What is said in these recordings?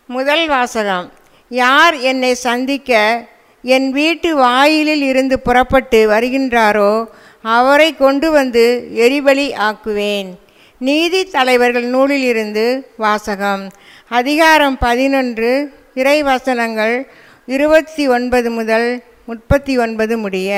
முதல் வாசகம் யார் என்னை சந்திக்க என் வீட்டு வாயிலில் இருந்து புறப்பட்டு வருகின்றாரோ அவரை கொண்டு வந்து எரிபலி ஆக்குவேன் நீதி தலைவர்கள் நூலிலிருந்து வாசகம் அதிகாரம் பதினொன்று இறைவசனங்கள் இருபத்தி ஒன்பது முதல் முப்பத்தி ஒன்பது முடிய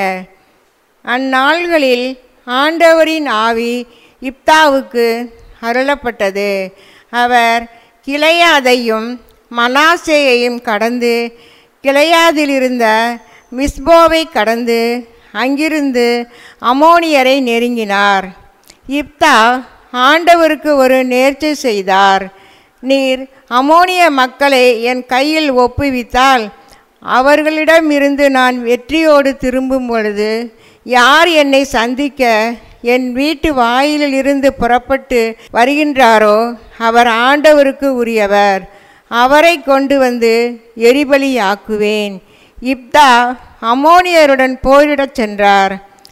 அந்நாள்களில் ஆண்டவரின் ஆவி இப்தாவுக்கு அருளப்பட்டது அவர் கிளையாதையும் மனாசேயையும் கடந்து கிளையாதிலிருந்த மிஸ்போவை கடந்து அங்கிருந்து அமோனியரை நெருங்கினார் இப்தா ஆண்டவருக்கு ஒரு நேர்ச்சை செய்தார் நீர் அமோனிய மக்களை என் கையில் ஒப்புவித்தால் அவர்களிடமிருந்து நான் வெற்றியோடு திரும்பும் பொழுது யார் என்னை சந்திக்க என் வீட்டு வாயிலில் இருந்து புறப்பட்டு வருகின்றாரோ அவர் ஆண்டவருக்கு உரியவர் அவரை கொண்டு வந்து எரிபலி ஆக்குவேன் இப்தா அமோனியருடன் போரிடச் சென்றார்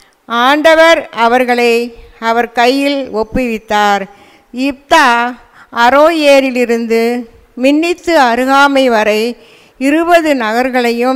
ஆண்டவர் அவர்களை அவர் கையில் ஒப்புவித்தார் இப்தா அரோயேரிலிருந்து மின்னித்து அருகாமை வரை இருபது நகர்களையும்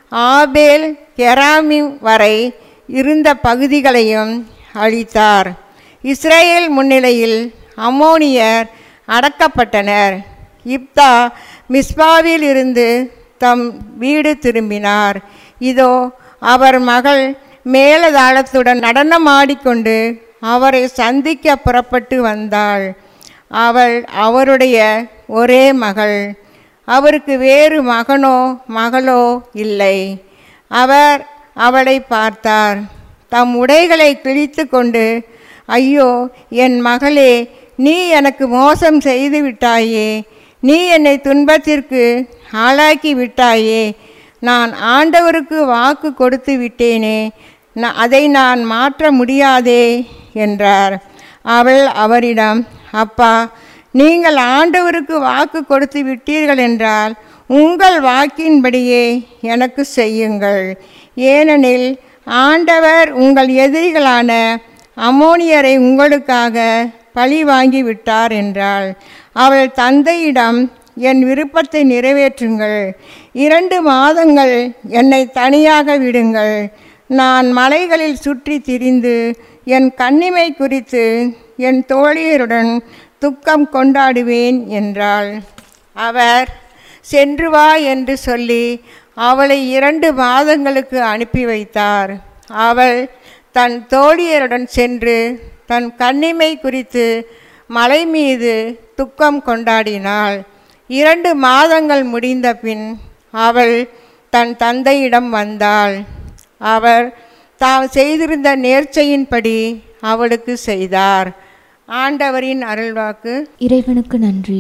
ஆபேல் கெராமிம் வரை இருந்த பகுதிகளையும் அழித்தார் இஸ்ரேல் முன்னிலையில் அமோனியர் அடக்கப்பட்டனர் இப்தா மிஸ்பாவில் இருந்து தம் வீடு திரும்பினார் இதோ அவர் மகள் மேலதாளத்துடன் நடனமாடிக்கொண்டு அவரை சந்திக்க புறப்பட்டு வந்தாள் அவள் அவருடைய ஒரே மகள் அவருக்கு வேறு மகனோ மகளோ இல்லை அவர் அவளை பார்த்தார் தம் உடைகளை கிழித்து கொண்டு ஐயோ என் மகளே நீ எனக்கு மோசம் செய்து விட்டாயே நீ என்னை துன்பத்திற்கு ஆளாக்கி விட்டாயே நான் ஆண்டவருக்கு வாக்கு கொடுத்து விட்டேனே ந- அதை நான் மாற்ற முடியாதே என்றார் அவள் அவரிடம் அப்பா நீங்கள் ஆண்டவருக்கு வாக்கு கொடுத்து விட்டீர்கள் என்றால் உங்கள் வாக்கின்படியே எனக்கு செய்யுங்கள் ஏனெனில் ஆண்டவர் உங்கள் எதிரிகளான அமோனியரை உங்களுக்காக பழி வாங்கி விட்டார் என்றாள் அவள் தந்தையிடம் என் விருப்பத்தை நிறைவேற்றுங்கள் இரண்டு மாதங்கள் என்னை தனியாக விடுங்கள் நான் மலைகளில் சுற்றி திரிந்து என் கன்னிமை குறித்து என் தோழியருடன் துக்கம் கொண்டாடுவேன் என்றாள் அவர் சென்று வா என்று சொல்லி அவளை இரண்டு மாதங்களுக்கு அனுப்பி வைத்தார் அவள் தன் தோழியருடன் சென்று தன் கன்னிமை குறித்து மலை மீது துக்கம் கொண்டாடினாள் இரண்டு மாதங்கள் முடிந்த பின் அவள் தன் தந்தையிடம் வந்தாள் அவர் தாம் செய்திருந்த நேர்ச்சையின்படி அவளுக்கு செய்தார் ஆண்டவரின் அருள்வாக்கு இறைவனுக்கு நன்றி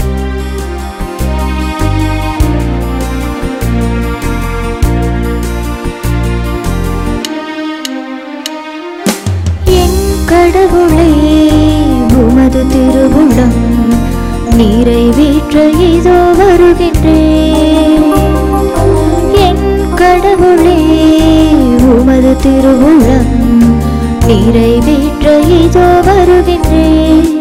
என் கடவுளே உமது திருவுளம் நிறைவேற்ற இதோ வருகின்றேன் என் கடவுளே உமது திருவுளம் நிறைவேற்ற இதோ வருகின்றேன்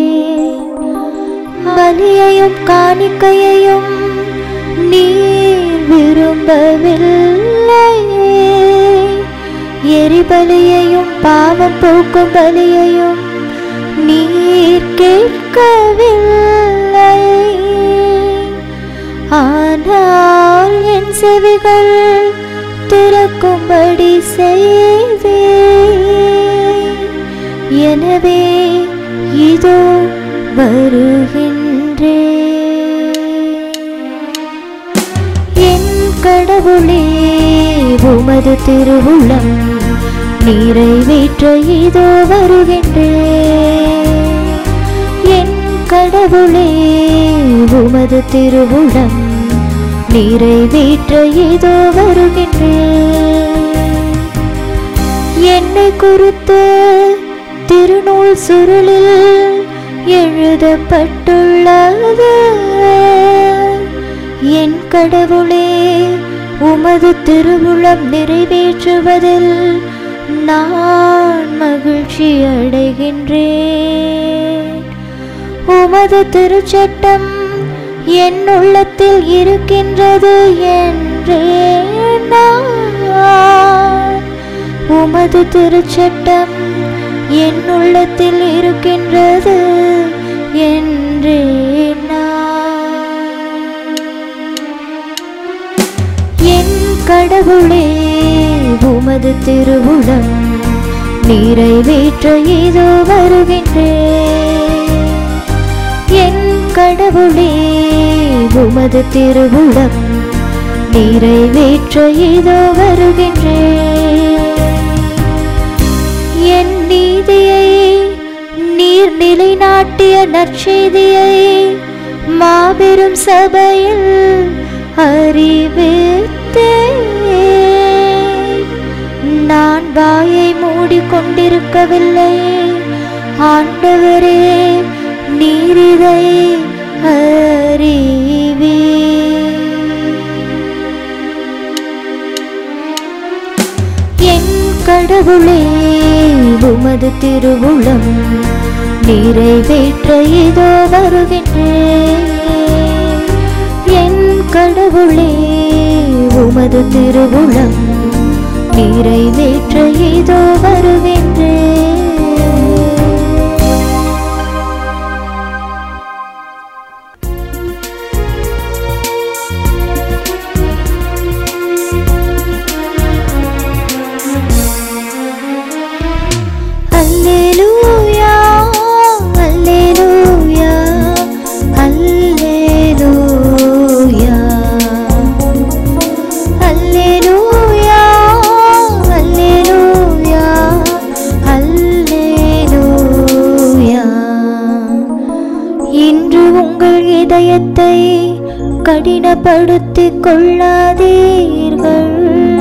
பலியையும் காணிக்கையையும் நீர் விரும்பவில்லையே எரிபலியையும் பாவம் போக்கும் பலியையும் நீர் கேட்கவில்லை ஆனால் என் செவிகள் திறக்கும்படி செய்தேன் எனவே இதோ வருகின்றேன் என் கடவுளே உமது திருவுளம் நிறைவேற்ற இதோ வருகின்றேன் என் கடவுளே உமது திருவுளம் நிறைவேற்ற இதோ வருகின்றேன் என்னை குறித்து திருநூல் சுருளில் எழுதப்பட்டுள்ளது என் கடவுளே உமது திருவுளம் நிறைவேற்றுவதில் நான் மகிழ்ச்சி அடைகின்றேன் உமது திருச்சட்டம் என் உள்ளத்தில் இருக்கின்றது என்றே நான் உமது திருச்சட்டம் என் உள்ளத்தில் இருக்கின்றது என்றே நான் என் கடவுளே உமது திருவுளம் நிறைவேற்ற இதோ வருகின்றேன் என் கடவுளே உமது திருவுளம் நிறைவேற்ற இதோ வருகின்றேன் என் நீதியை நீர் நிலைநாட்டிய நற்செய்தியை மாபெரும் சபையில் அறிவித்தேன் நான் வாயை மூடிக்கொண்டிருக்கவில்லை ஆண்டவரே நீரிதை அறிவே என் கடவுளே உமது திருவுளம் நிறைவேற்ற இதோ வருகின்றேன் என் கடவுளே உமது திருவுளம் நிறைவேற்ற இதோ வருகின்றேன் அல்லேலூயா அல்லேலூயா அல்லேலூயா அல்லேலூயா அல்லேலூயா அல்லேலூயா இன்று உங்கள் இதயத்தை கடினப்படுத்திக் கொள்ளாதீர்கள்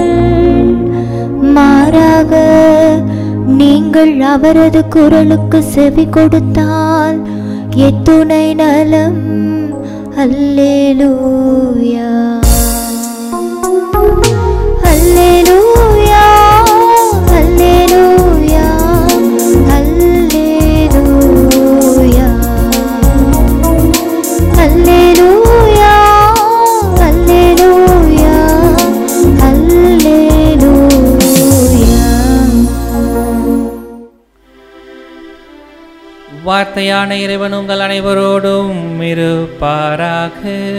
மாறாக நீங்கள் அவரது குரலுக்கு செவி கொடுத்தால் எத்துணை நலம் அல்லேலூயா அல்லேலூயா அல்லேலூயா அல்லேலூயா அல்லேலூயா அல்லேலூயா அல்லேலூயா வார்த்தையான இறைவன் உங்கள் அனைவரோடும் இருப்பாராக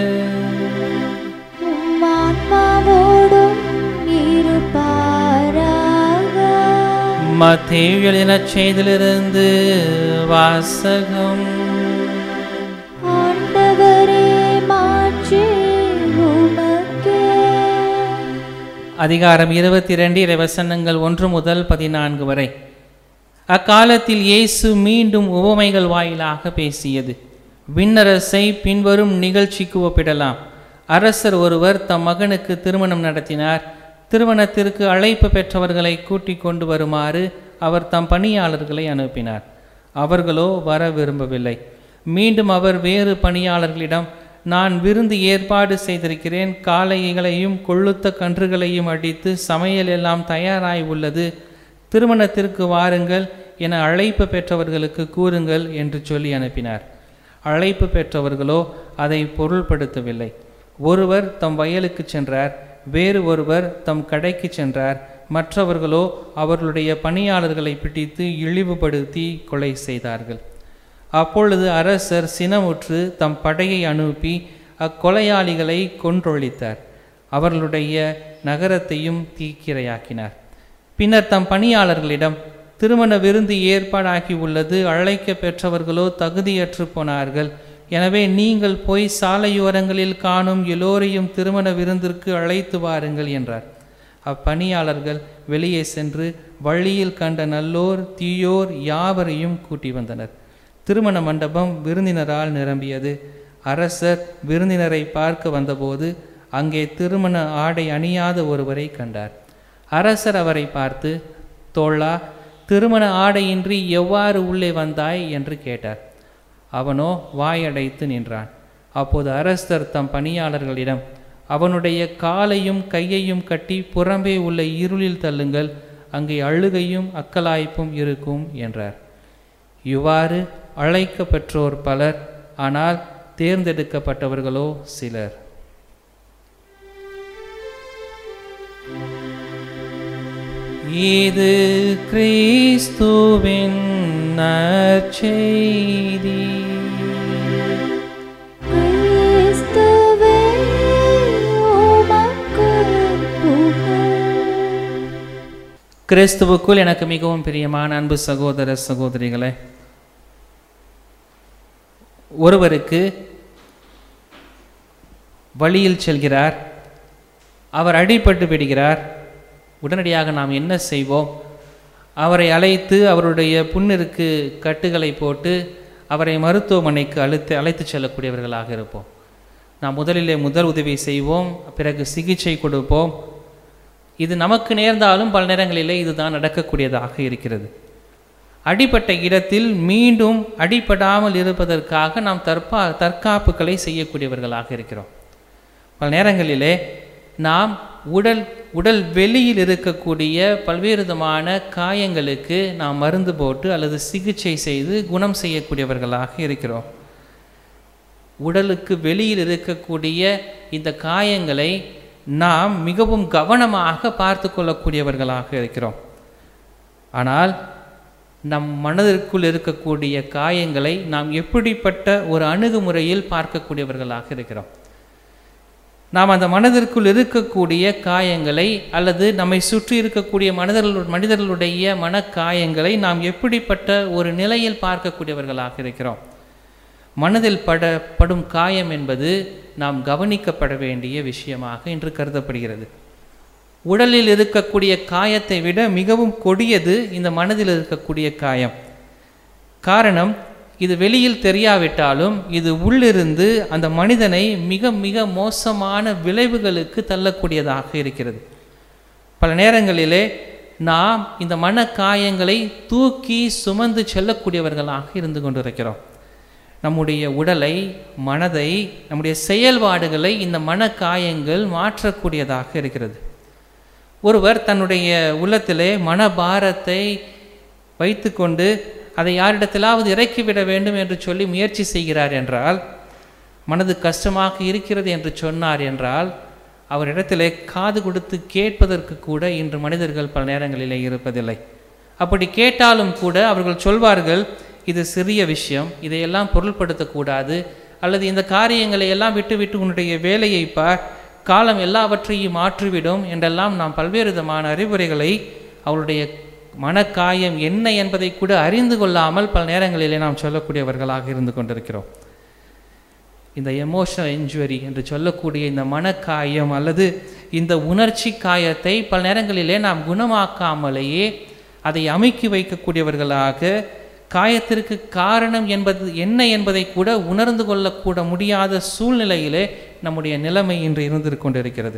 உம் ஆன்மாவோடும் இருப்பாராக மத்தேயு எழுதின செய்திலிருந்து வாசகம் ஆண்டவரே மாட்சி உமக்கே அதிகாரம் இருபத்தி இரண்டு இறைவசனங்கள் ஒன்று முதல் பதினான்கு வரை அக்காலத்தில் இயேசு மீண்டும் உவமைகள் வாயிலாக பேசியது விண்ணரசை பின்வரும் நிகழ்ச்சிக்கு ஒப்பிடலாம் அரசர் ஒருவர் தம் மகனுக்கு திருமணம் நடத்தினார் திருமணத்திற்கு அழைப்பு பெற்றவர்களை கூட்டிக் கொண்டு வருமாறு அவர் தம் பணியாளர்களை அனுப்பினார் அவர்களோ வர விரும்பவில்லை மீண்டும் அவர் வேறு பணியாளர்களிடம் நான் விருந்து ஏற்பாடு செய்திருக்கிறேன் காளைகளையும் கொள்ளுத்த கன்றுகளையும் அடித்து சமையல் எல்லாம் தயாராய் உள்ளது திருமணத்திற்கு வாருங்கள் என அழைப்பு பெற்றவர்களுக்கு கூறுங்கள் என்று சொல்லி அனுப்பினார் அழைப்பு பெற்றவர்களோ அதை பொருள்படுத்தவில்லை ஒருவர் தம் வயலுக்கு சென்றார் வேறு ஒருவர் தம் கடைக்கு சென்றார் மற்றவர்களோ அவர்களுடைய பணியாளர்களை பிடித்து இழிவுபடுத்தி கொலை செய்தார்கள் அப்பொழுது அரசர் சினமுற்று தம் படையை அனுப்பி அக்கொலையாளிகளை கொன்றொழித்தார் அவர்களுடைய நகரத்தையும் தீக்கிரையாக்கினார் பின்னர் தம் பணியாளர்களிடம் திருமண விருந்து ஏற்பாடாகி உள்ளது அழைக்க பெற்றவர்களோ தகுதியற்று போனார்கள் எனவே நீங்கள் போய் சாலையோரங்களில் காணும் எல்லோரையும் திருமண விருந்திற்கு அழைத்து வாருங்கள் என்றார் அப்பணியாளர்கள் வெளியே சென்று வழியில் கண்ட நல்லோர் தீயோர் யாவரையும் கூட்டி வந்தனர் திருமண மண்டபம் விருந்தினரால் நிரம்பியது அரசர் விருந்தினரை பார்க்க வந்தபோது அங்கே திருமண ஆடை அணியாத ஒருவரை கண்டார் அரசர் அவரை பார்த்து தோழா திருமண ஆடையின்றி எவ்வாறு உள்ளே வந்தாய் என்று கேட்டார் அவனோ வாயடைத்து நின்றான் அப்போது அரசர் தம் பணியாளர்களிடம் அவனுடைய காலையும் கையையும் கட்டி புறம்பே உள்ள இருளில் தள்ளுங்கள் அங்கே அழுகையும் அக்கலாய்ப்பும் இருக்கும் என்றார் இவ்வாறு அழைக்க பெற்றோர் பலர் ஆனால் தேர்ந்தெடுக்கப்பட்டவர்களோ சிலர் இது கிறிஸ்துவின் நற்செய்தி கிறிஸ்துவே உமக்கு புகழ் கிறிஸ்துவுக்குள் எனக்கு மிகவும் பிரியமான அன்பு சகோதர சகோதரிகளே ஒருவருக்கு வழியில் செல்கிறார் அவர் அடிபட்டு விடுகிறார் உடனடியாக நாம் என்ன செய்வோம் அவரை அழைத்து அவருடைய புண்ணிற்கு கட்டுகளை போட்டு அவரை மருத்துவமனைக்கு அழைத்து அழைத்து செல்லக்கூடியவர்களாக இருப்போம் நாம் முதலிலே முதல் உதவி செய்வோம் பிறகு சிகிச்சை கொடுப்போம் இது நமக்கு நேர்ந்தாலும் பல நேரங்களிலே இதுதான் நடக்கக்கூடியதாக இருக்கிறது அடிப்பட்ட இடத்தில் மீண்டும் அடிபடாமல் இருப்பதற்காக நாம் தற்பா தற்காப்புகளை செய்யக்கூடியவர்களாக இருக்கிறோம் பல நேரங்களிலே நாம் உடல் உடல் வெளியில் இருக்கக்கூடிய பல்வேறு விதமான காயங்களுக்கு நாம் மருந்து போட்டு அல்லது சிகிச்சை செய்து குணம் செய்யக்கூடியவர்களாக இருக்கிறோம் உடலுக்கு வெளியில் இருக்கக்கூடிய இந்த காயங்களை நாம் மிகவும் கவனமாக பார்த்து கொள்ளக்கூடியவர்களாக இருக்கிறோம் ஆனால் நம் மனதிற்குள் இருக்கக்கூடிய காயங்களை நாம் எப்படிப்பட்ட ஒரு அணுகுமுறையில் பார்க்கக்கூடியவர்களாக இருக்கிறோம் நாம் அந்த மனதிற்குள் இருக்கக்கூடிய காயங்களை அல்லது நம்மை சுற்றி இருக்கக்கூடிய மனிதர்கள் மனிதர்களுடைய மனக்காயங்களை நாம் எப்படிப்பட்ட ஒரு நிலையில் பார்க்கக்கூடியவர்களாக இருக்கிறோம் மனதில் பட படும் காயம் என்பது நாம் கவனிக்கப்பட வேண்டிய விஷயமாக இன்று கருதப்படுகிறது உடலில் இருக்கக்கூடிய காயத்தை விட மிகவும் கொடியது இந்த மனதில் இருக்கக்கூடிய காயம் காரணம் இது வெளியில் தெரியாவிட்டாலும் இது உள்ளிருந்து அந்த மனிதனை மிக மிக மோசமான விளைவுகளுக்கு தள்ளக்கூடியதாக இருக்கிறது பல நேரங்களிலே நாம் இந்த மனக்காயங்களை தூக்கி சுமந்து செல்லக்கூடியவர்களாக இருந்து கொண்டிருக்கிறோம் நம்முடைய உடலை மனதை நம்முடைய செயல்பாடுகளை இந்த மனக்காயங்கள் மாற்றக்கூடியதாக இருக்கிறது ஒருவர் தன்னுடைய உள்ளத்திலே மனபாரத்தை வைத்துக்கொண்டு அதை யாரிடத்திலாவது இறக்கிவிட வேண்டும் என்று சொல்லி முயற்சி செய்கிறார் என்றால் மனது கஷ்டமாக இருக்கிறது என்று சொன்னார் என்றால் அவரிடத்திலே காது கொடுத்து கேட்பதற்கு கூட இன்று மனிதர்கள் பல நேரங்களிலே இருப்பதில்லை அப்படி கேட்டாலும் கூட அவர்கள் சொல்வார்கள் இது சிறிய விஷயம் இதையெல்லாம் பொருள்படுத்தக்கூடாது அல்லது இந்த காரியங்களை எல்லாம் விட்டுவிட்டு உன்னுடைய வேலையை பார் காலம் எல்லாவற்றையும் மாற்றிவிடும் என்றெல்லாம் நாம் பல்வேறு விதமான அறிவுரைகளை அவருடைய மனக்காயம் என்ன என்பதை கூட அறிந்து கொள்ளாமல் பல நேரங்களிலே நாம் சொல்லக்கூடியவர்களாக இருந்து கொண்டிருக்கிறோம் இந்த எமோஷனல் இன்ஜுவரி என்று சொல்லக்கூடிய இந்த மனக்காயம் அல்லது இந்த உணர்ச்சி காயத்தை பல நேரங்களிலே நாம் குணமாக்காமலேயே அதை அமுக்கி வைக்கக்கூடியவர்களாக காயத்திற்கு காரணம் என்பது என்ன என்பதை கூட உணர்ந்து கொள்ளக்கூட முடியாத சூழ்நிலையிலே நம்முடைய நிலைமை இன்று இருந்து கொண்டிருக்கிறது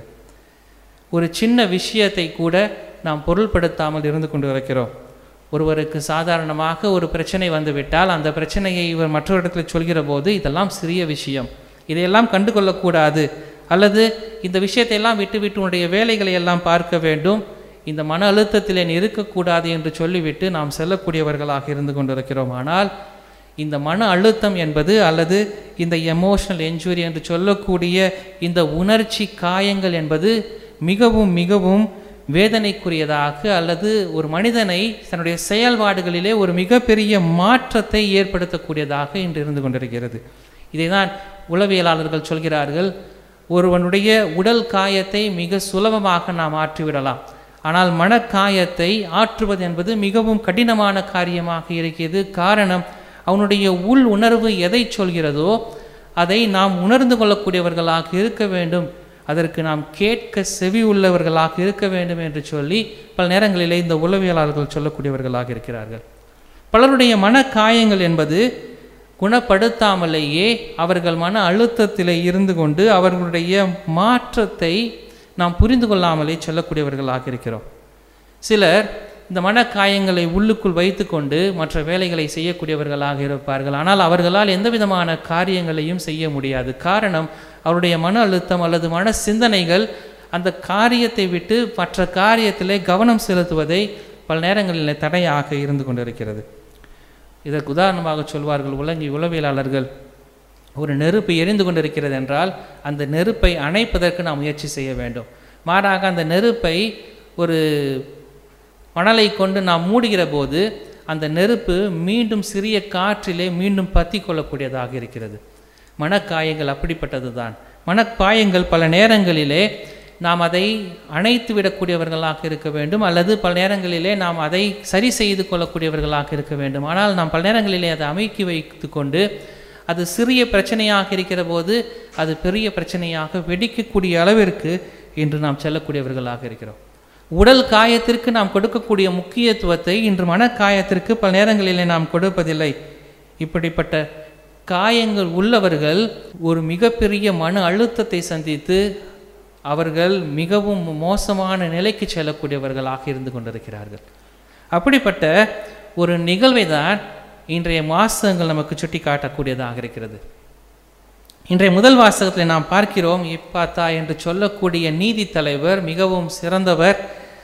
ஒரு சின்ன விஷயத்தை கூட நாம் பொருள்படுத்தாமல் இருந்து கொண்டு இருக்கிறோம் ஒருவருக்கு சாதாரணமாக ஒரு பிரச்சனை வந்துவிட்டால் அந்த பிரச்சனையை இவர் மற்றொரு இடத்துல சொல்கிற போது இதெல்லாம் சிறிய விஷயம் இதையெல்லாம் கண்டு கொள்ளக்கூடாது அல்லது இந்த விஷயத்தை எல்லாம் விட்டுவிட்டு உன்னுடைய வேலைகளை எல்லாம் பார்க்க வேண்டும் இந்த மன அழுத்தத்திலே நீ இருக்கக்கூடாது என்று சொல்லிவிட்டு நாம் செல்லக்கூடியவர்களாக இருந்து கொண்டிருக்கிறோம் ஆனால் இந்த மன அழுத்தம் என்பது அல்லது இந்த எமோஷனல் என்ஜுரி என்று சொல்லக்கூடிய இந்த உணர்ச்சி காயங்கள் என்பது மிகவும் மிகவும் வேதனைக்குரியதாக அல்லது ஒரு மனிதனை தன்னுடைய செயல்பாடுகளிலே ஒரு மிகப்பெரிய மாற்றத்தை ஏற்படுத்தக்கூடியதாக இன்று இருந்து கொண்டிருக்கிறது இதைதான் உளவியலாளர்கள் சொல்கிறார்கள் ஒருவனுடைய உடல் காயத்தை மிக சுலபமாக நாம் ஆற்றிவிடலாம் ஆனால் மனக்காயத்தை ஆற்றுவது என்பது மிகவும் கடினமான காரியமாக இருக்கிறது காரணம் அவனுடைய உள் உணர்வு எதை சொல்கிறதோ அதை நாம் உணர்ந்து கொள்ளக்கூடியவர்களாக இருக்க வேண்டும் அதற்கு நாம் கேட்க செவி உள்ளவர்களாக இருக்க வேண்டும் என்று சொல்லி பல நேரங்களிலே இந்த உளவியலாளர்கள் சொல்லக்கூடியவர்களாக இருக்கிறார்கள் பலருடைய மனக்காயங்கள் என்பது குணப்படுத்தாமலேயே அவர்கள் மன அழுத்தத்திலே இருந்து கொண்டு அவர்களுடைய மாற்றத்தை நாம் புரிந்து கொள்ளாமலே சொல்லக்கூடியவர்களாக இருக்கிறோம் சிலர் இந்த மனக்காயங்களை உள்ளுக்குள் வைத்துக்கொண்டு மற்ற வேலைகளை செய்யக்கூடியவர்களாக இருப்பார்கள் ஆனால் அவர்களால் எந்த விதமான காரியங்களையும் செய்ய முடியாது காரணம் அவருடைய மன அழுத்தம் அல்லது மன சிந்தனைகள் அந்த காரியத்தை விட்டு மற்ற காரியத்திலே கவனம் செலுத்துவதை பல நேரங்களில் தடையாக இருந்து கொண்டிருக்கிறது இதற்கு உதாரணமாக சொல்வார்கள் உலங்கி உளவியலாளர்கள் ஒரு நெருப்பு எரிந்து கொண்டிருக்கிறது என்றால் அந்த நெருப்பை அணைப்பதற்கு நாம் முயற்சி செய்ய வேண்டும் மாறாக அந்த நெருப்பை ஒரு மணலை கொண்டு நாம் மூடுகிற போது அந்த நெருப்பு மீண்டும் சிறிய காற்றிலே மீண்டும் பற்றி கொள்ளக்கூடியதாக இருக்கிறது மனக்காயங்கள் அப்படிப்பட்டது தான் மனக்காயங்கள் பல நேரங்களிலே நாம் அதை அணைத்து விடக்கூடியவர்களாக இருக்க வேண்டும் அல்லது பல நேரங்களிலே நாம் அதை சரி செய்து கொள்ளக்கூடியவர்களாக இருக்க வேண்டும் ஆனால் நாம் பல நேரங்களிலே அதை அமைக்கி வைத்து கொண்டு அது சிறிய பிரச்சனையாக இருக்கிற போது அது பெரிய பிரச்சனையாக வெடிக்கக்கூடிய அளவிற்கு இன்று நாம் செல்லக்கூடியவர்களாக இருக்கிறோம் உடல் காயத்திற்கு நாம் கொடுக்கக்கூடிய முக்கியத்துவத்தை இன்று மனக்காயத்திற்கு பல நேரங்களிலே நாம் கொடுப்பதில்லை இப்படிப்பட்ட காயங்கள் உள்ளவர்கள் ஒரு மிகப்பெரிய மன அழுத்தத்தை சந்தித்து அவர்கள் மிகவும் மோசமான நிலைக்கு செல்லக்கூடியவர்களாக இருந்து கொண்டிருக்கிறார்கள் அப்படிப்பட்ட ஒரு நிகழ்வை தான் இன்றைய வாசகங்கள் நமக்கு சுட்டி காட்டக்கூடியதாக இருக்கிறது இன்றைய முதல் வாசகத்தில் நாம் பார்க்கிறோம் இப்பாத்தா என்று சொல்லக்கூடிய நீதி தலைவர் மிகவும் சிறந்தவர்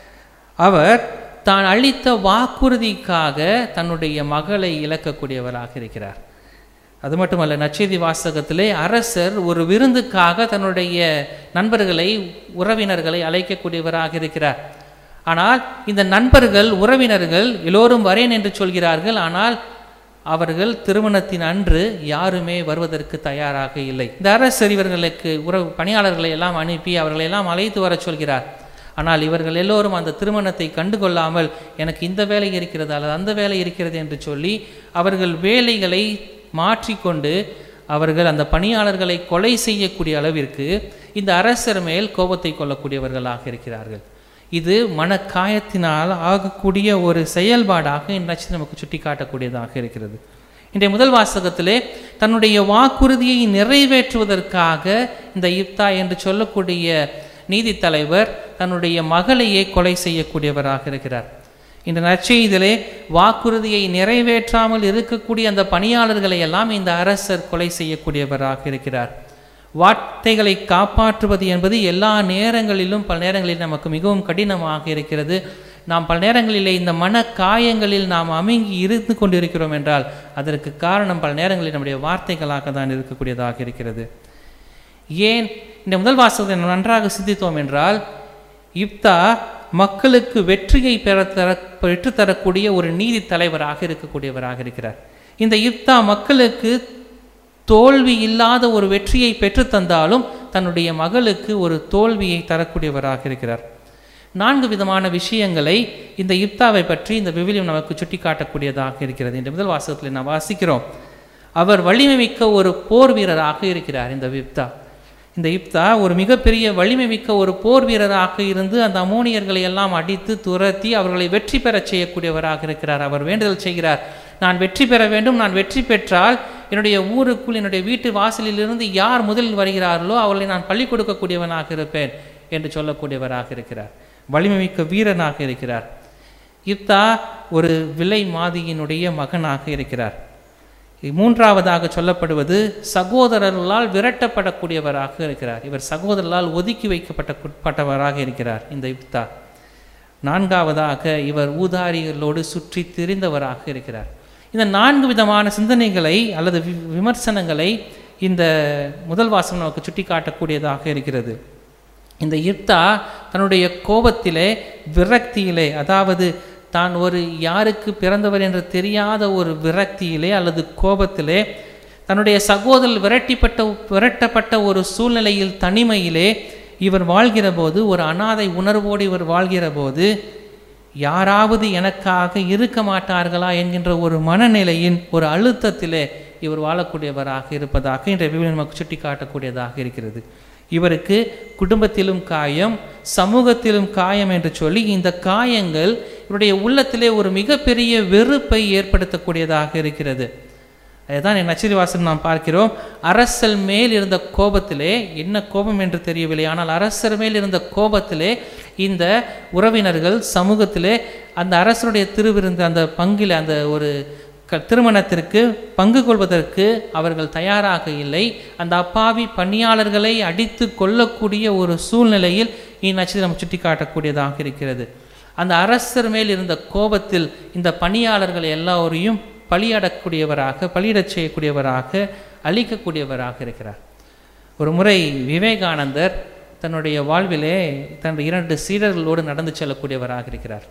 அவர் தான் அளித்த வாக்குறுதிக்காக தன்னுடைய மகளை இழக்கக்கூடியவராக இருக்கிறார் அது மட்டுமல்ல நச்செய்தி வாசகத்திலே அரசர் ஒரு விருந்துக்காக தன்னுடைய நண்பர்களை உறவினர்களை அழைக்கக்கூடியவராக இருக்கிறார் ஆனால் இந்த நண்பர்கள் உறவினர்கள் எல்லோரும் வரேன் என்று சொல்கிறார்கள் ஆனால் அவர்கள் திருமணத்தின் அன்று யாருமே வருவதற்கு தயாராக இல்லை இந்த அரசர் இவர்களுக்கு உறவு பணியாளர்களை எல்லாம் அனுப்பி அவர்களை எல்லாம் அழைத்து வர சொல்கிறார் ஆனால் இவர்கள் எல்லோரும் அந்த திருமணத்தை கண்டுகொள்ளாமல் எனக்கு இந்த வேலை இருக்கிறது அல்லது அந்த வேலை இருக்கிறது என்று சொல்லி அவர்கள் வேலைகளை மாற்றிக்கொண்டு அவர்கள் அந்த பணியாளர்களை கொலை செய்யக்கூடிய அளவிற்கு இந்த அரசர் மேல் கோபத்தை கொள்ளக்கூடியவர்களாக இருக்கிறார்கள் இது மனக்காயத்தினால் ஆகக்கூடிய ஒரு செயல்பாடாக இன்றைக்கு நமக்கு சுட்டி காட்டக்கூடியதாக இருக்கிறது இன்றைய முதல் வாசகத்திலே தன்னுடைய வாக்குறுதியை நிறைவேற்றுவதற்காக இந்த இப்தா என்று சொல்லக்கூடிய நீதி தலைவர் தன்னுடைய மகளையே கொலை செய்யக்கூடியவராக இருக்கிறார் இந்த நற்செய்தியிலே வாக்குறுதியை நிறைவேற்றாமல் இருக்கக்கூடிய அந்த பணியாளர்களை எல்லாம் இந்த அரசர் கொலை செய்யக்கூடியவராக இருக்கிறார் வார்த்தைகளை காப்பாற்றுவது என்பது எல்லா நேரங்களிலும் பல நேரங்களில் நமக்கு மிகவும் கடினமாக இருக்கிறது நாம் பல நேரங்களிலே இந்த மன காயங்களில் நாம் அமுங்கி இருந்து கொண்டிருக்கிறோம் என்றால் அதற்கு காரணம் பல நேரங்களில் நம்முடைய வார்த்தைகளாக தான் இருக்கக்கூடியதாக இருக்கிறது ஏன் இந்த முதல் வாசகத்தை நாம் நன்றாக சிந்தித்தோம் என்றால் இப்தா மக்களுக்கு வெற்றியை பெற தர பெற்றுத்தரக்கூடிய ஒரு நீதி தலைவராக இருக்கக்கூடியவராக இருக்கிறார் இந்த இப்தா மக்களுக்கு தோல்வி இல்லாத ஒரு வெற்றியை பெற்றுத்தந்தாலும் தன்னுடைய மகளுக்கு ஒரு தோல்வியை தரக்கூடியவராக இருக்கிறார் நான்கு விதமான விஷயங்களை இந்த இப்தாவை பற்றி இந்த விவிலியம் நமக்கு சுட்டி காட்டக்கூடியதாக இருக்கிறது இந்த முதல் வாசகத்தில் நாம் வாசிக்கிறோம் அவர் வலிமை மிக்க ஒரு போர் வீரராக இருக்கிறார் இந்த இப்தா இந்த இப்தா ஒரு மிகப்பெரிய வலிமை மிக்க ஒரு போர் வீரராக இருந்து அந்த அமோனியர்களை எல்லாம் அடித்து துரத்தி அவர்களை வெற்றி பெறச் செய்யக்கூடியவராக இருக்கிறார் அவர் வேண்டுதல் செய்கிறார் நான் வெற்றி பெற வேண்டும் நான் வெற்றி பெற்றால் என்னுடைய ஊருக்குள் என்னுடைய வீட்டு வாசலிலிருந்து யார் முதலில் வருகிறார்களோ அவர்களை நான் பள்ளி கொடுக்கக்கூடியவனாக இருப்பேன் என்று சொல்லக்கூடியவராக இருக்கிறார் வலிமை மிக்க வீரனாக இருக்கிறார் இப்தா ஒரு விலை மாதியினுடைய மகனாக இருக்கிறார் மூன்றாவதாக சொல்லப்படுவது சகோதரர்களால் விரட்டப்படக்கூடியவராக இருக்கிறார் இவர் சகோதரர்களால் ஒதுக்கி வைக்கப்பட்ட பட்டவராக இருக்கிறார் இந்த இப்தா நான்காவதாக இவர் ஊதாரிகளோடு சுற்றி திரிந்தவராக இருக்கிறார் இந்த நான்கு விதமான சிந்தனைகளை அல்லது வி- விமர்சனங்களை இந்த முதல் வாசகம் நமக்கு சுட்டி காட்டக்கூடியதாக இருக்கிறது இந்த இப்தா தன்னுடைய கோபத்திலே விரக்தியிலே அதாவது தான் ஒரு யாருக்கு பிறந்தவர் என்று தெரியாத ஒரு விரக்தியிலே அல்லது கோபத்திலே தன்னுடைய சகோதரர் விரட்டிப்பட்ட விரட்டப்பட்ட ஒரு சூழ்நிலையில் தனிமையிலே இவர் வாழ்கிற போது ஒரு அனாதை உணர்வோடு இவர் வாழ்கிற போது யாராவது எனக்காக இருக்க மாட்டார்களா என்கின்ற ஒரு மனநிலையின் ஒரு அழுத்தத்திலே இவர் வாழக்கூடியவராக இருப்பதாக இன்றைய விவிலியம் நமக்கு சுட்டி காட்டக்கூடியதாக இருக்கிறது இவருக்கு குடும்பத்திலும் காயம் சமூகத்திலும் காயம் என்று சொல்லி இந்த காயங்கள் இவருடைய உள்ளத்திலே ஒரு மிகப்பெரிய வெறுப்பை ஏற்படுத்தக்கூடியதாக இருக்கிறது அதுதான் என் நச்சிரிவாசன் நாம் பார்க்கிறோம் அரசல் மேல் இருந்த கோபத்திலே என்ன கோபம் என்று தெரியவில்லை ஆனால் அரசர் மேல் இருந்த கோபத்திலே இந்த உறவினர்கள் சமூகத்திலே அந்த அரசருடைய திருவிருந்து அந்த பங்கில் அந்த ஒரு க திருமணத்திற்கு பங்கு கொள்வதற்கு அவர்கள் தயாராக இல்லை அந்த அப்பாவி பணியாளர்களை அடித்து கொள்ளக்கூடிய ஒரு சூழ்நிலையில் இந்நட்சத்திரம் சுட்டி காட்டக்கூடியதாக இருக்கிறது அந்த அரசர் மேல் இருந்த கோபத்தில் இந்த பணியாளர்கள் எல்லோரையும் பலியாடக்கூடியவராக பலியிடச் செய்யக்கூடியவராக அழிக்கக்கூடியவராக இருக்கிறார் ஒரு முறை விவேகானந்தர் தன்னுடைய வாழ்விலே தன்னுடைய இரண்டு சீடர்களோடு நடந்து செல்லக்கூடியவராக இருக்கிறார்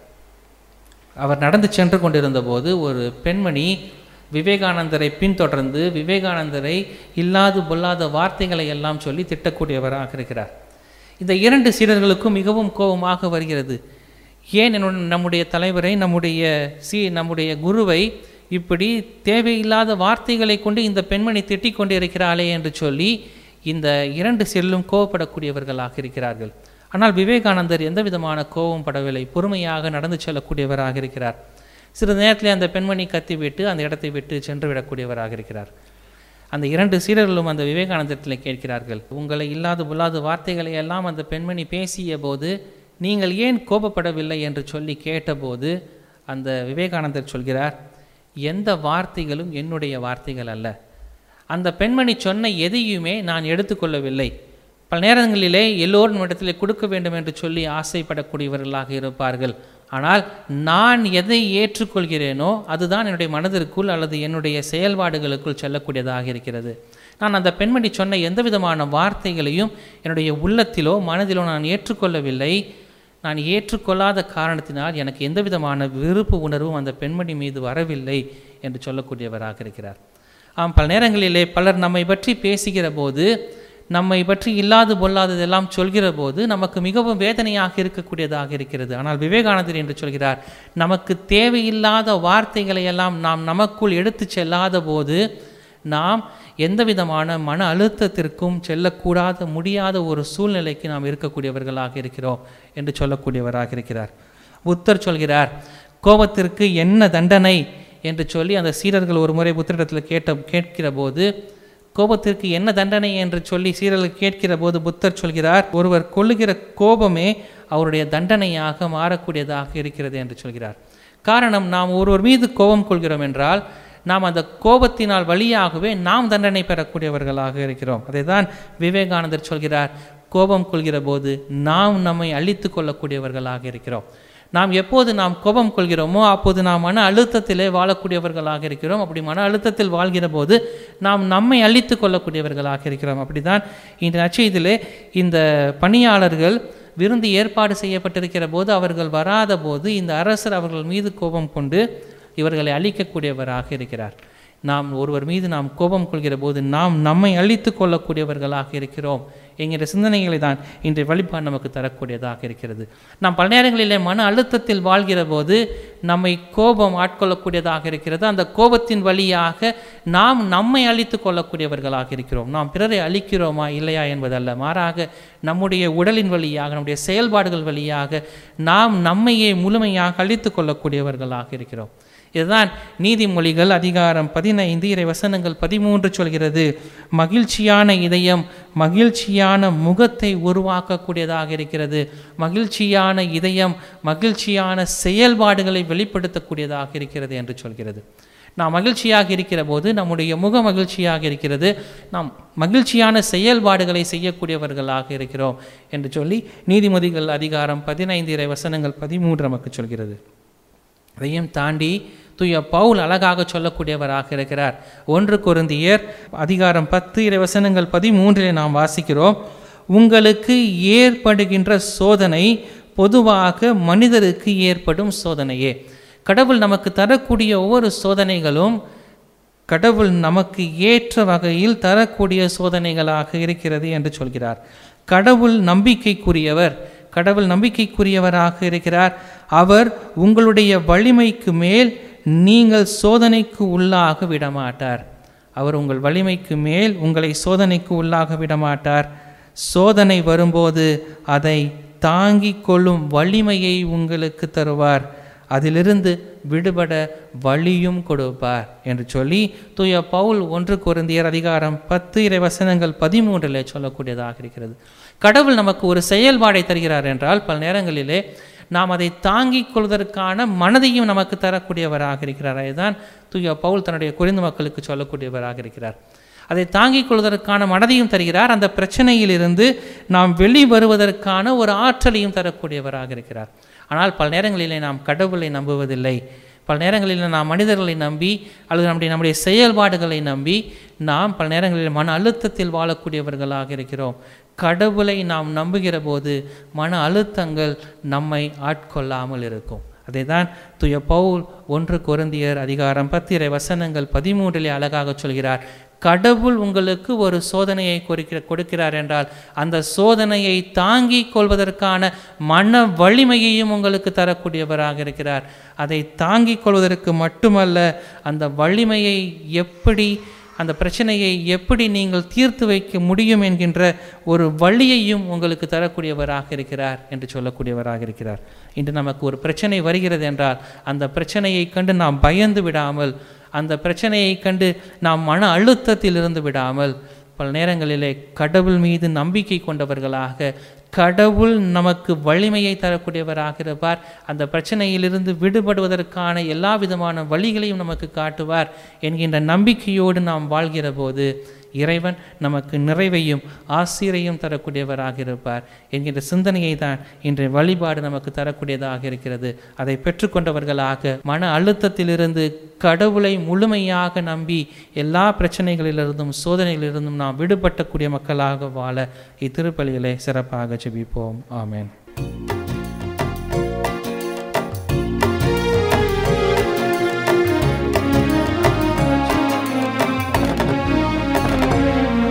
அவர் நடந்து சென்று கொண்டிருந்த போது ஒரு பெண்மணி விவேகானந்தரை பின்தொடர்ந்து விவேகானந்தரை இல்லாது பொல்லாத வார்த்தைகளை எல்லாம் சொல்லி திட்டக்கூடியவராக இருக்கிறார் இந்த இரண்டு சீடர்களுக்கும் மிகவும் கோபமாக வருகிறது ஏன் என்னுடைய நம்முடைய தலைவரை நம்முடைய சி நம்முடைய குருவை இப்படி தேவையில்லாத வார்த்தைகளை கொண்டு இந்த பெண்மணி திட்டிக் கொண்டிருக்கிறாளே என்று சொல்லி இந்த இரண்டு செல்லும் கோவப்படக்கூடியவர்களாக இருக்கிறார்கள் ஆனால் விவேகானந்தர் எந்த விதமான கோபம் படவில்லை பொறுமையாக நடந்து செல்லக்கூடியவராக இருக்கிறார் சிறிது நேரத்தில் அந்த பெண்மணி கத்திவிட்டு அந்த இடத்தை விட்டு சென்று விடக்கூடியவராக இருக்கிறார் அந்த இரண்டு சீடர்களும் அந்த விவேகானந்தத்தில் கேட்கிறார்கள் உங்களை இல்லாத பொல்லாத வார்த்தைகளை எல்லாம் அந்த பெண்மணி பேசிய போது நீங்கள் ஏன் கோபப்படவில்லை என்று சொல்லி கேட்டபோது அந்த விவேகானந்தர் சொல்கிறார் எந்த வார்த்தைகளும் என்னுடைய வார்த்தைகள் அல்ல அந்த பெண்மணி சொன்ன எதையுமே நான் எடுத்துக்கொள்ளவில்லை பல நேரங்களிலே எல்லோரும் இடத்திலே கொடுக்க வேண்டும் என்று சொல்லி ஆசைப்படக்கூடியவர்களாக இருப்பார்கள் ஆனால் நான் எதை ஏற்றுக்கொள்கிறேனோ அதுதான் என்னுடைய மனதிற்குள் அல்லது என்னுடைய செயல்பாடுகளுக்குள் செல்லக்கூடியதாக இருக்கிறது நான் அந்த பெண்மணி சொன்ன எந்த விதமான வார்த்தைகளையும் என்னுடைய உள்ளத்திலோ மனதிலோ நான் ஏற்றுக்கொள்ளவில்லை நான் ஏற்றுக்கொள்ளாத காரணத்தினால் எனக்கு எந்த விதமான விருப்பு உணர்வும் அந்த பெண்மணி மீது வரவில்லை என்று சொல்லக்கூடியவராக இருக்கிறார் ஆம் பல நேரங்களிலே பலர் நம்மை பற்றி பேசுகிற போது நம்மை பற்றி இல்லாது பொல்லாததெல்லாம் சொல்கிற போது நமக்கு மிகவும் வேதனையாக இருக்கக்கூடியதாக இருக்கிறது ஆனால் விவேகானந்தர் என்று சொல்கிறார் நமக்கு தேவையில்லாத வார்த்தைகளை எல்லாம் நாம் நமக்குள் எடுத்து செல்லாத போது நாம் எந்த விதமான மன அழுத்தத்திற்கும் செல்லக்கூடாத முடியாத ஒரு சூழ்நிலைக்கு நாம் இருக்கக்கூடியவர்களாக இருக்கிறோம் என்று சொல்லக்கூடியவராக இருக்கிறார் புத்தர் சொல்கிறார் கோபத்திற்கு என்ன தண்டனை என்று சொல்லி அந்த சீடர்கள் ஒரு முறை புத்தரிடத்தில் கேட்ட கேட்கிற போது கோபத்திற்கு என்ன தண்டனை என்று சொல்லி சீரர்கள் கேட்கிற போது புத்தர் சொல்கிறார் ஒருவர் கொள்ளுகிற கோபமே அவருடைய தண்டனையாக மாறக்கூடியதாக இருக்கிறது என்று சொல்கிறார் காரணம் நாம் ஒருவர் மீது கோபம் கொள்கிறோம் என்றால் நாம் அந்த கோபத்தினால் வழியாகவே நாம் தண்டனை பெறக்கூடியவர்களாக இருக்கிறோம் அதை தான் விவேகானந்தர் சொல்கிறார் கோபம் கொள்கிற போது நாம் நம்மை அழித்து கொள்ளக்கூடியவர்களாக இருக்கிறோம் நாம் எப்போது நாம் கோபம் கொள்கிறோமோ அப்போது நாம் மன அழுத்தத்திலே வாழக்கூடியவர்களாக இருக்கிறோம் அப்படி மன அழுத்தத்தில் வாழ்கிற போது நாம் நம்மை அழித்து கொள்ளக்கூடியவர்களாக இருக்கிறோம் அப்படிதான் இந்த நச்செய்தியிலே இந்த பணியாளர்கள் விருந்து ஏற்பாடு செய்யப்பட்டிருக்கிற போது அவர்கள் வராத போது இந்த அரசர் அவர்கள் மீது கோபம் கொண்டு இவர்களை அழிக்கக்கூடியவராக இருக்கிறார் நாம் ஒருவர் மீது நாம் கோபம் கொள்கிற போது நாம் நம்மை அழித்து கொள்ளக்கூடியவர்களாக இருக்கிறோம் என்கிற சிந்தனைகளை தான் இன்றைய வழிபாடு நமக்கு தரக்கூடியதாக இருக்கிறது நாம் பல நேரங்களிலே மன அழுத்தத்தில் வாழ்கிற போது நம்மை கோபம் ஆட்கொள்ளக்கூடியதாக இருக்கிறது அந்த கோபத்தின் வழியாக நாம் நம்மை அழித்து கொள்ளக்கூடியவர்களாக இருக்கிறோம் நாம் பிறரை அழிக்கிறோமா இல்லையா என்பதல்ல மாறாக நம்முடைய உடலின் வழியாக நம்முடைய செயல்பாடுகள் வழியாக நாம் நம்மையே முழுமையாக அழித்து கொள்ளக்கூடியவர்களாக இருக்கிறோம் இதுதான் நீதிமொழிகள் அதிகாரம் பதினைந்து இறை வசனங்கள் பதிமூன்று சொல்கிறது மகிழ்ச்சியான இதயம் மகிழ்ச்சியான முகத்தை உருவாக்கக்கூடியதாக இருக்கிறது மகிழ்ச்சியான இதயம் மகிழ்ச்சியான செயல்பாடுகளை வெளிப்படுத்தக்கூடியதாக இருக்கிறது என்று சொல்கிறது நாம் மகிழ்ச்சியாக இருக்கிற போது நம்முடைய முக மகிழ்ச்சியாக இருக்கிறது நாம் மகிழ்ச்சியான செயல்பாடுகளை செய்யக்கூடியவர்களாக இருக்கிறோம் என்று சொல்லி நீதிமொழிகள் அதிகாரம் பதினைந்து இறை வசனங்கள் பதிமூன்று நமக்கு சொல்கிறது அதையும் தாண்டி தூய பவுல் அழகாக சொல்லக்கூடியவராக இருக்கிறார் ஒன்று கொருந்தியர் அதிகாரம் பத்து இறைவசனங்கள் பதிமூன்றிலே நாம் வாசிக்கிறோம் உங்களுக்கு ஏற்படுகின்ற சோதனை பொதுவாக மனிதருக்கு ஏற்படும் சோதனையே கடவுள் நமக்கு தரக்கூடிய ஒவ்வொரு சோதனைகளும் கடவுள் நமக்கு ஏற்ற வகையில் தரக்கூடிய சோதனைகளாக இருக்கிறது என்று சொல்கிறார் கடவுள் நம்பிக்கைக்குரியவர் கடவுள் நம்பிக்கைக்குரியவராக இருக்கிறார் அவர் உங்களுடைய வலிமைக்கு மேல் நீங்கள் சோதனைக்கு உள்ளாக விடமாட்டார் அவர் உங்கள் வலிமைக்கு மேல் உங்களை சோதனைக்கு உள்ளாக விடமாட்டார் சோதனை வரும்போது அதை தாங்கிக் கொள்ளும் வலிமையை உங்களுக்கு தருவார் அதிலிருந்து விடுபட வழியும் கொடுப்பார் என்று சொல்லி தூய பவுல் ஒன்று குருந்தியர் அதிகாரம் பத்து இறை வசனங்கள் பதிமூன்றில் சொல்லக்கூடியதாக இருக்கிறது கடவுள் நமக்கு ஒரு செயல்பாடை தருகிறார் என்றால் பல நேரங்களிலே நாம் அதை தாங்கிக் கொள்வதற்கான மனதையும் நமக்கு தரக்கூடியவராக இருக்கிறார் அதுதான் தூய பவுல் தன்னுடைய குறைந்த மக்களுக்கு சொல்லக்கூடியவராக இருக்கிறார் அதை தாங்கிக் கொள்வதற்கான மனதையும் தருகிறார் அந்த பிரச்சனையிலிருந்து நாம் வெளி வருவதற்கான ஒரு ஆற்றலையும் தரக்கூடியவராக இருக்கிறார் ஆனால் பல நேரங்களிலே நாம் கடவுளை நம்புவதில்லை பல நேரங்களில் நாம் மனிதர்களை நம்பி அல்லது நம்முடைய நம்முடைய செயல்பாடுகளை நம்பி நாம் பல நேரங்களில் மன அழுத்தத்தில் வாழக்கூடியவர்களாக இருக்கிறோம் கடவுளை நாம் நம்புகிற போது மன அழுத்தங்கள் நம்மை ஆட்கொள்ளாமல் இருக்கும் அதை தான் துய பவுல் ஒன்று கொருந்தியர் அதிகாரம் பத்திரை வசனங்கள் பதிமூன்றிலே அழகாக சொல்கிறார் கடவுள் உங்களுக்கு ஒரு சோதனையை கொடுக்கிற கொடுக்கிறார் என்றால் அந்த சோதனையை தாங்கிக் கொள்வதற்கான மன வலிமையையும் உங்களுக்கு தரக்கூடியவராக இருக்கிறார் அதை தாங்கிக் கொள்வதற்கு மட்டுமல்ல அந்த வலிமையை எப்படி அந்த பிரச்சனையை எப்படி நீங்கள் தீர்த்து வைக்க முடியும் என்கின்ற ஒரு வழியையும் உங்களுக்கு தரக்கூடியவராக இருக்கிறார் என்று சொல்லக்கூடியவராக இருக்கிறார் இன்று நமக்கு ஒரு பிரச்சனை வருகிறது என்றால் அந்த பிரச்சனையை கண்டு நாம் பயந்து விடாமல் அந்த பிரச்சனையை கண்டு நாம் மன அழுத்தத்தில் இருந்து விடாமல் பல நேரங்களிலே கடவுள் மீது நம்பிக்கை கொண்டவர்களாக கடவுள் நமக்கு வலிமையை தரக்கூடியவராக இருப்பார் அந்த பிரச்சனையிலிருந்து விடுபடுவதற்கான எல்லா விதமான வழிகளையும் நமக்கு காட்டுவார் என்கின்ற நம்பிக்கையோடு நாம் வாழ்கிற போது இறைவன் நமக்கு நிறைவையும் ஆசிரியையும் தரக்கூடியவராக இருப்பார் என்கின்ற சிந்தனையை தான் இன்றைய வழிபாடு நமக்கு தரக்கூடியதாக இருக்கிறது அதை பெற்றுக்கொண்டவர்களாக மன அழுத்தத்திலிருந்து கடவுளை முழுமையாக நம்பி எல்லா பிரச்சனைகளிலிருந்தும் சோதனைகளிலிருந்தும் நாம் விடுபட்டக்கூடிய மக்களாக வாழ இத்திருப்பலிகளை சிறப்பாக ஜெபிப்போம் ஆமென்